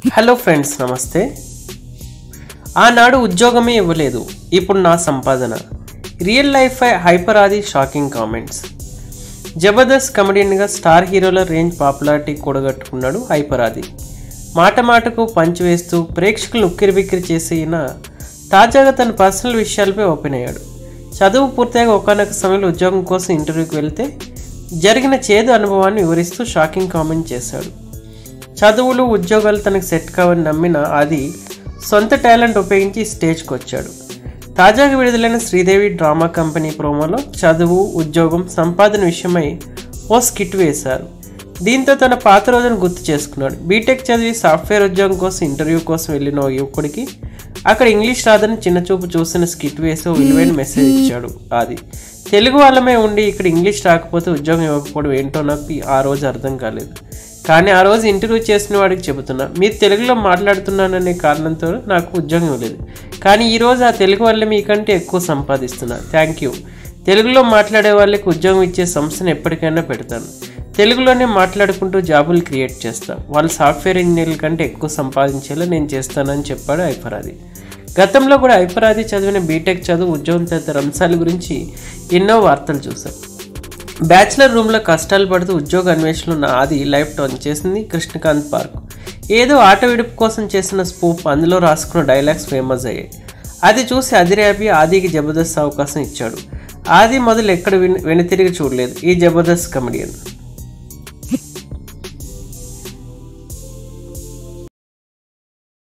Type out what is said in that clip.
hello friends నమస్తే ఆనాడు ఉద్యోగమే ఇవ్వలేదు ఇప్పుడు నా సంపాదన real life hyper Aadi shocking comments Jabardasth కమెడియన్గా స్టార్ హీరోల రేంజ్ పాపులారిటీ కూడగట్టుకున్నాడు హైపర్ ఆది మాట మాటకు పంచి వేస్తూ ప్రేక్షకులను ఉక్కిరి బిక్కిరి చేసిన తాజాగా తన పర్సనల్ విషయాలపై ఓపెన్ అయ్యాడు చదువు పూర్తయ్యాక ఒకనొక సమయంలో ఉద్యోగం కోసం ఇంటర్వ్యూకి వెళ్తే జరిగిన చేదు అనుభవాన్ని వివరిస్తూ షాకింగ్ కామెంట్ చేశాడు చదువులు ఉద్యోగాలు తనకు సెట్ కావని నమ్మిన అది సొంత టాలెంట్ ఉపయోగించి స్టేజ్కి వచ్చాడు తాజాగా విడుదలైన శ్రీదేవి డ్రామా కంపెనీ ప్రోమోలో చదువు ఉద్యోగం సంపాదన విషయమై ఓ స్కిట్ వేశారు దీంతో తన పాత రోజును గుర్తు చేసుకున్నాడు బీటెక్ చదివి సాఫ్ట్వేర్ ఉద్యోగం కోసం ఇంటర్వ్యూ కోసం వెళ్ళిన ఓ యువకుడికి అక్కడ ఇంగ్లీష్ రాదని చిన్న చూపు చూసిన స్కిట్ వేసి ఓ విలువైన మెసేజ్ ఇచ్చాడు అది తెలుగు వాళ్ళమే ఉండి ఇక్కడ ఇంగ్లీష్ రాకపోతే ఉద్యోగం ఇవ్వకపోవడం ఏంటో నాకు ఆ రోజు అర్థం కాలేదు కానీ ఆ రోజు ఇంటర్వ్యూ చేసిన వాడికి చెబుతున్నా మీరు తెలుగులో మాట్లాడుతున్నాననే కారణంతో నాకు ఉద్యోగం ఇవ్వలేదు కానీ ఈరోజు ఆ తెలుగు వల్లే మీకంటే ఎక్కువ సంపాదిస్తున్నా థ్యాంక్ యూ తెలుగులో మాట్లాడే వాళ్ళకి ఉద్యోగం ఇచ్చే సంస్థను ఎప్పటికైనా పెడతాను తెలుగులోనే మాట్లాడుకుంటూ జాబులు క్రియేట్ చేస్తా వాళ్ళు సాఫ్ట్వేర్ ఇంజనీర్ల కంటే ఎక్కువ సంపాదించేలా నేను చేస్తానని చెప్పాడు ఐఫరాది గతంలో కూడా ఐఫరాది చదివిన బీటెక్ చదువు ఉద్యోగం తదితర అంశాల గురించి ఎన్నో వార్తలు చూశాం బ్యాచిలర్ రూమ్లో కష్టాలు పడుతూ ఉద్యోగ అన్వేషణలో ఉన్న ఆది లైఫ్ టర్న్ చేసింది కృష్ణకాంత్ పార్క్ ఏదో ఆట విడుపు కోసం చేసిన స్పూప్ అందులో రాసుకున్న డైలాగ్స్ ఫేమస్ అయ్యాయి అది చూసి అదిరేపి ఆదికి జబర్దస్త్ అవకాశం ఇచ్చాడు ఆది మొదలు ఎక్కడ విని వెనుతిరిగి చూడలేదు ఈ జబర్దస్త్ కమెడియన్